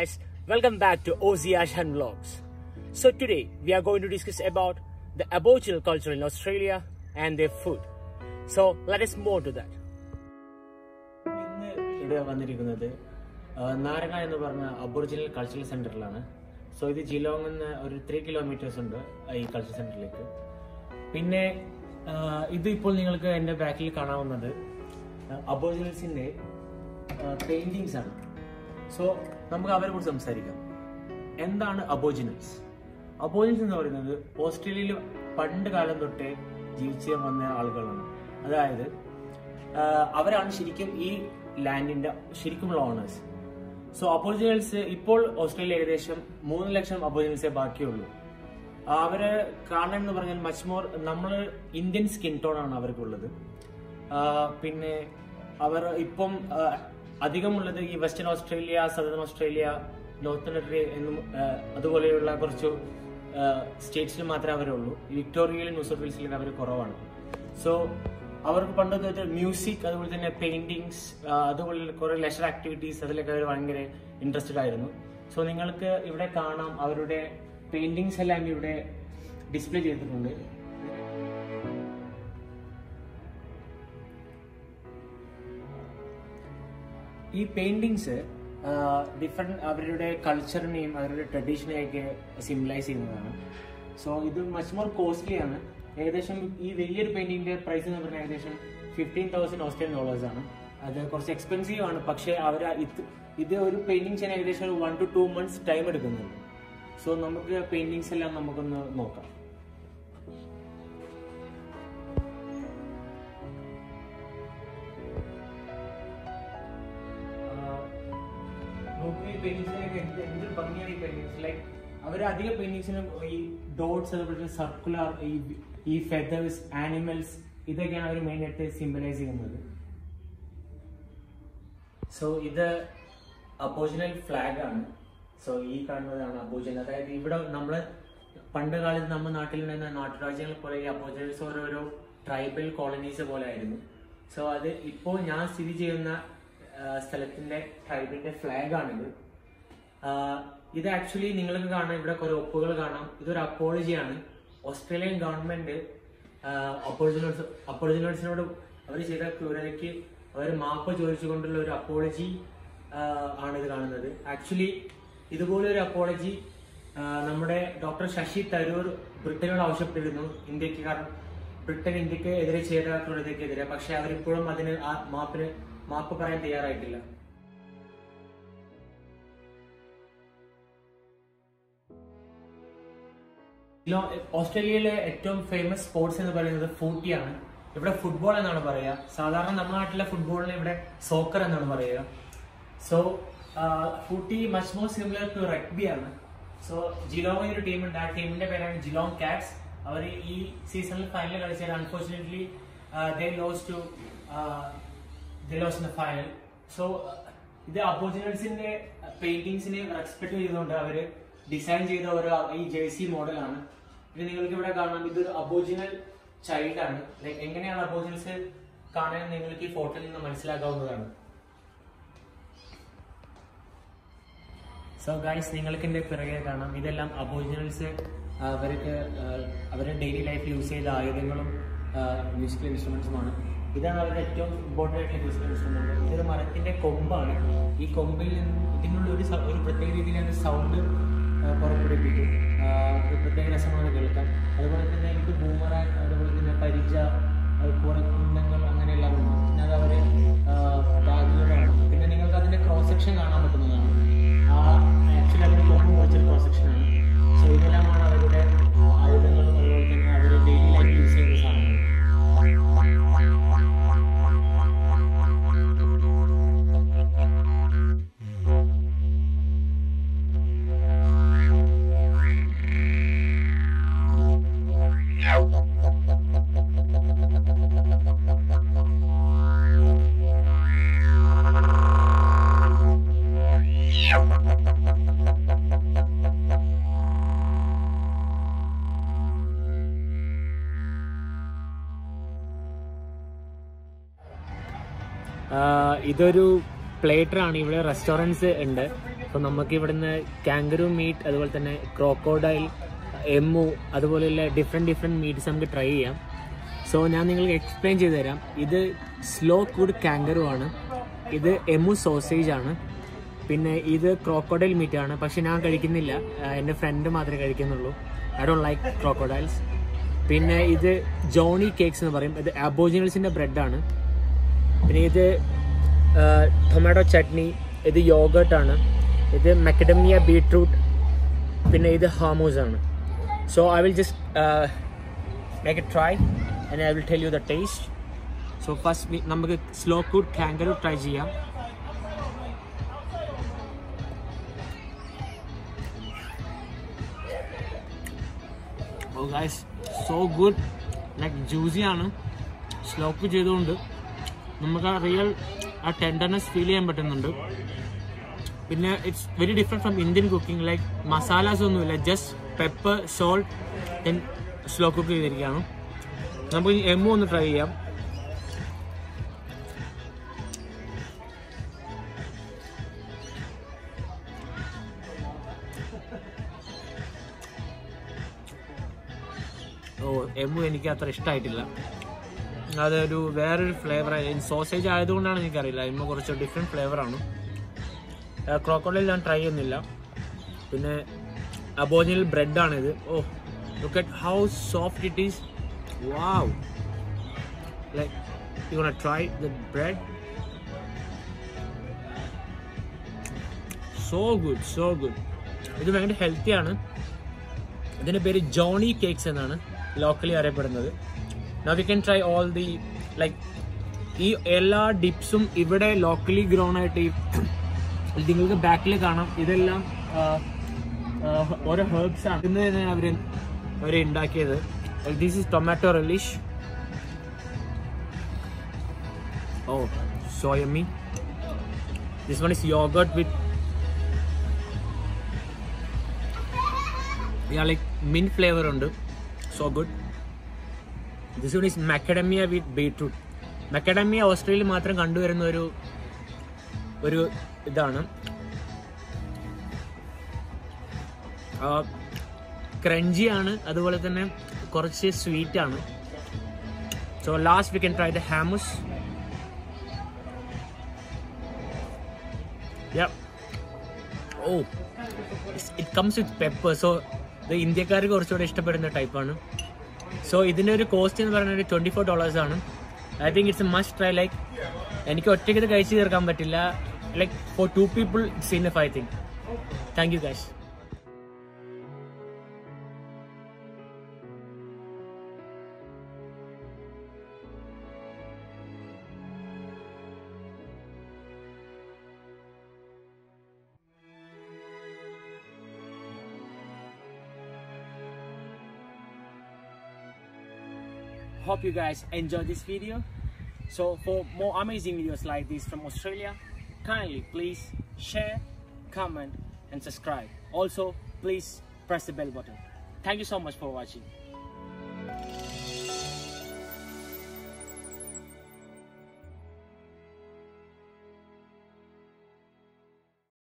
guys, welcome back to Ozzy Ashan Vlogs. So today we are going to discuss about the Aboriginal culture in Australia and their food. So let us move on to that. ഇന്ന് ഇവിടെ വന്നിരിക്കുന്നത് ആ, നാരങ്ങ എന്ന് പറഞ്ഞ aboriginal cultural സെന്ററിലാണ് so ഇത് ജിലോങ് നിന്ന് ഒരു ത്രീ കിലോമീറ്റേഴ്സ് ഉണ്ട് ഈ കൾച്ചർ സെന്ററിലേക്ക് പിന്നെ ആ, ഇത് ഇപ്പോൾ നിങ്ങൾക്ക് എൻ്റെ ബാക്കിൽ കാണാവുന്നത് അബോറിജിനൽസിൻ്റെ പെയിന്റിങ്സ് ആണ് സോ നമുക്ക് അവരെ കുറിച്ച് സംസാരിക്കാം എന്താണ് അബോജിനൽസ് അബോജിനൽസ് എന്ന് പറയുന്നത് ഓസ്ട്രേലിയയിൽ പണ്ട് കാലം തൊട്ടേ ജീവിച്ച് വന്ന ആളുകളാണ് അതായത് ആ, അവരാണ് ശരിക്കും ഈ ലാൻഡിന്റെ ശരിക്കുമുള്ള ഓണേഴ്സ് സോ അബോജിനൽസ് ഇപ്പോൾ ഓസ്ട്രേലിയ ഏകദേശം മൂന്ന് ലക്ഷം അബോജിനൽസേ ബാക്കിയുള്ളൂ ആ, അവര് കാണാൻ എന്ന് പറഞ്ഞാൽ മച്ച് മോർ നമ്മൾ ഇന്ത്യൻ സ്കിൻ ടോൺ ആണ് അവർക്കുള്ളത് ആ, പിന്നെ അവർ ഇപ്പം ആ, അധികമുള്ളത് ഈ western Australia southern Australia northern territory എന്നും ആ, അതുപോലെയുള്ള കുറച്ച് സ്റ്റേറ്റ്സിൽ മാത്രമേ അവരുള്ളൂ ഈ വിക്ടോറിയയിലും ന്യൂ സൗത്ത് വെയിൽസിലും അവർ കുറവാണ് സോ അവർക്ക് പണ്ട് തൊട്ട് മ്യൂസിക് അതുപോലെ തന്നെ പെയിന്റിങ്സ് അതുപോലെ കുറെ ലെഷർ ആക്ടിവിറ്റീസ് അതിലൊക്കെ അവർ ഭയങ്കര ഇൻട്രസ്റ്റഡ് ആയിരുന്നു സോ നിങ്ങൾക്ക് ഇവിടെ കാണാം അവരുടെ പെയിന്റിങ്സ് എല്ലാം ഇവിടെ ഡിസ്പ്ലേ ചെയ്തിട്ടുണ്ട് ഈ പെയിന്റിങ്സ് ഡിഫറെന്റ് അവരുടെ കൾച്ചറിനെയും അവരുടെ ട്രഡീഷനെയൊക്കെ സിംബലൈസ് ചെയ്യുന്നതാണ് സോ ഇത് മച്ച് മോർ കോസ്റ്റ്ലി ആണ് ഏകദേശം ഈ വലിയൊരു പെയിന്റിങ്ങിന്റെ പ്രൈസ് എന്ന് പറഞ്ഞാൽ ഏകദേശം ഫിഫ്റ്റീൻ തൗസൻഡ് ഓസ്ട്രേലിയൻ ഡോളേഴ്സ് ആണ് അത് കുറച്ച് എക്സ്പെൻസീവ് ആണ് പക്ഷേ അവർ ഇത് ഇത് ഒരു പെയിന്റിങ് ചെയ്യാൻ ഏകദേശം ഒരു one two two months time എടുക്കുന്നുണ്ട് സോ നമുക്ക് പെയിന്റിങ്സ് എല്ലാം നമുക്കൊന്ന് നോക്കാം നോക്കൂ ഈ പെയിന്റിങ്സിനൊക്കെ എന്ത് എന്ത് ഭംഗിയാണ് ഈ പെയിന്റിങ്സ് ലൈക്ക് അവർ അധിക പെയിന്റിങ്സിനും ഈ ഡോട്ട്സ് അതുപോലെ സർക്കുലർ ഈ ഈ ഫെദേഴ്സ് ആനിമൽസ് ഇതൊക്കെയാണ് അവർ മെയിൻ ആയിട്ട് സിംബലൈസ് ചെയ്യുന്നത് സോ ഇത് അബോജിനൽ ഫ്ലാഗ് ആണ് സോ ഈ കാണുന്നതാണ് അബോജിനൽ അതായത് ഇവിടെ നമ്മൾ പണ്ട് കാലത്ത് നമ്മുടെ നാട്ടിലുണ്ടായിരുന്ന നാട്ടുരാജ്യങ്ങൾ പോലെ ഈ അബോജിനൽസ് ഓരോരോ ട്രൈബൽ കോളനീസ് പോലെ ആയിരുന്നു സോ അത് ഇപ്പോൾ ഞാൻ സ്ഥിതി ചെയ്യുന്ന ആ, സ്ഥലത്തിന്റെ ട്രൈബിന്റെ ഫ്ലാഗ് ആണിത് ആ, ഇത് ആക്ച്വലി നിങ്ങൾക്ക് കാണാം ഇവിടെ കുറെ ഒപ്പുകൾ കാണാം ഇതൊരു അപ്പോളജിയാണ് ഓസ്ട്രേലിയൻ ഗവൺമെന്റ് അപ്പോളിജിനൽസ് അപ്പോളിജിനൽസിനോട് അവർ ചെയ്ത ക്രൂരതയ്ക്ക് അവർ മാപ്പ് ചോദിച്ചുകൊണ്ടുള്ള ഒരു അപ്പോളജി ആണ് ഇത് കാണുന്നത് ആക്ച്വലി ഇതുപോലെ ഒരു അപ്പോളജി നമ്മുടെ ഡോക്ടർ ശശി തരൂർ ബ്രിട്ടനോട് ആവശ്യപ്പെട്ടിരുന്നു ഇന്ത്യക്ക് കാരണം ബ്രിട്ടൻ ഇന്ത്യക്ക് എതിരെ ചെയ്ത ക്രൂരതയ്ക്കെതിരെ പക്ഷെ അവരിപ്പോഴും അതിന് ആ മാപ്പിന് മാപ്പ് പറയാൻ തയ്യാറായിട്ടില്ല ലോ- ഓസ്ട്രേലിയയിലെ ഏറ്റവും ഫേമസ് സ്പോർട്സ് എന്ന് പറയുന്നത് ഫൂട്ടിയാണ് ഇവിടെ ഫുട്ബോൾ എന്നാണ് പറയുക സാധാരണ നമ്മുടെ നാട്ടിലെ ഫുട്ബോളിന് ഇവിടെ സോക്കർ എന്നാണ് പറയുക so footy much more similar to rugby ആണ് സോ ജിലോങ് ഒരു ടീമുണ്ട് ആ ടീമിന്റെ പേരാണ് ജിലോങ് കാറ്റ്സ് അവർ ഈ സീസണിൽ ഫൈനൽ കളിച്ചാൽ unfortunately they lose to they lose in the final so ഇത് അപ്പോർച്ചുനൽസിന്റെ പെയിന്റിങ്സിനെ റെസ്പെക്ട് ചെയ്തുകൊണ്ട് അവര് ഡിസൈൻ ചെയ്ത ഒരു ഈ ജേഴ്സി മോഡലാണ് ഇത് നിങ്ങൾക്ക് ഇവിടെ കാണാം ഇതൊരു അബോജിനൽ ചൈൽഡ് ആണ് ലൈക്ക് എങ്ങനെയാണ് അബോജിനൽസ് കാണാൻ നിങ്ങൾക്ക് ഈ ഫോട്ടോയിൽ നിന്ന് മനസ്സിലാക്കാവുന്നതാണ് സോ ഗൈസ് നിങ്ങൾക്ക് എൻ്റെ പിറകെ കാണാം ഇതെല്ലാം അബോജിനൽസ് അവർക്ക് ആ, അവരുടെ ഡെയിലി ലൈഫിൽ യൂസ് ചെയ്ത ആയുധങ്ങളും മ്യൂസിക്കൽ ഇൻസ്ട്രുമെന്റ്സുമാണ് ഇതാണ് അവരുടെ ഏറ്റവും ഇമ്പോർട്ടൻ്റ് ആയിട്ടുള്ള മ്യൂസിക്കൽ ഇൻസ്ട്രുമെന്റ് ഇതൊരു മരത്തിന്റെ കൊമ്പാണ് ഈ കൊമ്പിൽ നിന്ന് ഇതിനുള്ള ഒരു സ- ഒരു പ്രത്യേക രീതിയിലാണ് സൗണ്ട് പുറപ്പെടുവിപ്പിക്കും ആ, ഒരു പ്രത്യേക രസമാണ് കേൾക്കാൻ അതുപോലെ തന്നെ ഇത് ബൂമറാൻ അതുപോലെ തന്നെ പരിച കുറെ കുന്തങ്ങൾ അങ്ങനെയെല്ലാം ഉണ്ട് പിന്നെ അത് അവര് ബാഗുകളാണ് പിന്നെ നിങ്ങൾക്ക് അതിന്റെ ക്രോസ് സെക്ഷൻ കാണാൻ പറ്റുന്നതാണ് ആ ആക്ച്വലി അവരുടെ കൊമ്പ് മുറിച്ചൊരു ക്രോസ് സെക്ഷനാണ് സോ ഇതെല്ലാമാണ് അവരുടെ ആയുധങ്ങളും അതുപോലെ തന്നെ അവരുടെ ഡെയിലി ലൈഫ് യൂസ് ചെയ്യുന്ന സാധനങ്ങൾ ഇതൊരു പ്ലേറ്റർ ആണ് ഇവിടെ റെസ്റ്റോറൻറ്റ്സ് ഉണ്ട് അപ്പോൾ നമുക്ക് ഇവിടുന്ന് കാങ്കറു മീറ്റ് അതുപോലെ തന്നെ ക്രോക്കോഡൈൽ എമ്മു അതുപോലെയുള്ള ഡിഫറെൻറ്റ് ഡിഫറെൻറ്റ് മീറ്റ്സ് നമുക്ക് ട്രൈ ചെയ്യാം സോ ഞാൻ നിങ്ങൾക്ക് എക്സ്പ്ലെയിൻ ചെയ്തു തരാം ഇത് സ്ലോ കുഡ് കാങ്കറു ആണ് ഇത് എമു സോസേജ് ആണ് പിന്നെ ഇത് ക്രോക്കോഡൈൽ മീറ്റ് ആണ് പക്ഷെ ഞാൻ കഴിക്കുന്നില്ല ആ, എൻ്റെ ഫ്രണ്ട് മാത്രമേ കഴിക്കുന്നുള്ളൂ ഐ ഡോണ്ട് ലൈക്ക് ക്രോക്കോഡൈൽസ് പിന്നെ ഇത് ജോണി കേക്ക്സ് എന്ന് പറയും ഇത് അബോജിനൽസിൻ്റെ ബ്രെഡാണ് പിന്നെ ഇത് ടൊമാറ്റോ ചട്നി ഇത് യോഗർട്ട് ആണ് ഇത് മെക്കഡമിയ ബീട്രൂട്ട് പിന്നെ ഇത് ഹാമൂസ് ആണ് so I will just make it try and I will tell you the taste so first നമുക്ക് സ്ലോ കുഡ് കാങ്കറു ട്രൈ ചെയ്യാം oh guys so good like juicy ആണ് സ്ലോ കുക്ക് ചെയ്തുകൊണ്ട് നമുക്ക് ആ റിയൽ ആ ടെൻഡർനെസ് ഫീൽ ചെയ്യാൻ പറ്റുന്നുണ്ട് പിന്നെ it's very different from Indian cooking like masalas ഒന്നുമില്ല just pepper salt then slow cook ചെയ്തിരിക്കുകയാണ് നമുക്ക് ഈ എമ്മു ഒന്ന് ട്രൈ ചെയ്യാം ഓ എമ്മു എനിക്ക് അത്ര ഇഷ്ടമായിട്ടില്ല അതൊരു വേറൊരു ഫ്ലേവർ സോസേജ് ആയതുകൊണ്ടാണ് എനിക്കറിയില്ല എമ്മു കുറച്ച് ഡിഫറെൻറ്റ് ഫ്ലേവറാണ് ക്രോക്കോഡിൽ ഞാൻ ട്രൈ ചെയ്യുന്നില്ല പിന്നെ അബോജിനൽ ബ്രെഡാണിത് oh look at how soft it is wow like you gonna try the bread so good so good ഇത് ഭയങ്കര ഹെൽത്തി ആണ് ഇതിന്റെ പേര് ജോണി കേക്ക്സ് എന്നാണ് ലോക്കലി അറിയപ്പെടുന്നത് now we can try all the like ഈ എല്ലാ ഡിപ്സും ഇവിടെ ലോക്കലി ഗ്രോൺ ആയിട്ട് ഈ നിങ്ങൾക്ക് ബാക്കിൽ കാണാം ഇതെല്ലാം ആ, ആ, ഓരോ ഹെർബ്സ് ആണ് ഇന്ന് തന്നെ അവർ അവർ ഉണ്ടാക്കിയത് this is tomato relish oh so yummy this one is yoghurt with yeah like mint flavor ഉണ്ട് so good this one is macadamia with beetroot macadamia ഓസ്ട്രേലിയയിൽ മാത്രം കണ്ടുവരുന്ന ഒരു ഒരു ഇതാണ് ക്രഞ്ചി ആണ് അതുപോലെ തന്നെ കുറച്ച് സ്വീറ്റ് ആണ് so last we can try the hummus oh it comes with pepper so ഇത് ഇന്ത്യക്കാർക്ക് കുറച്ചുകൂടെ ഇഷ്ടപ്പെടുന്ന ടൈപ്പാണ് സോ ഇതിൻ്റെ ഒരു കോസ്റ്റ് എന്ന് പറയുന്നത് ട്വൻറ്റി ഫോർ ഡോളേഴ്സ് ആണ് I think it's a must try like എനിക്ക് ഒറ്റയ്ക്ക് ഇത് കഴിച്ചു തീർക്കാൻ പറ്റില്ല like for two people it's enough I think thank you guys hope you guys enjoyed this video so for more amazing videos like this from australia kindly please share comment and subscribe also please press the bell button thank you so much for watching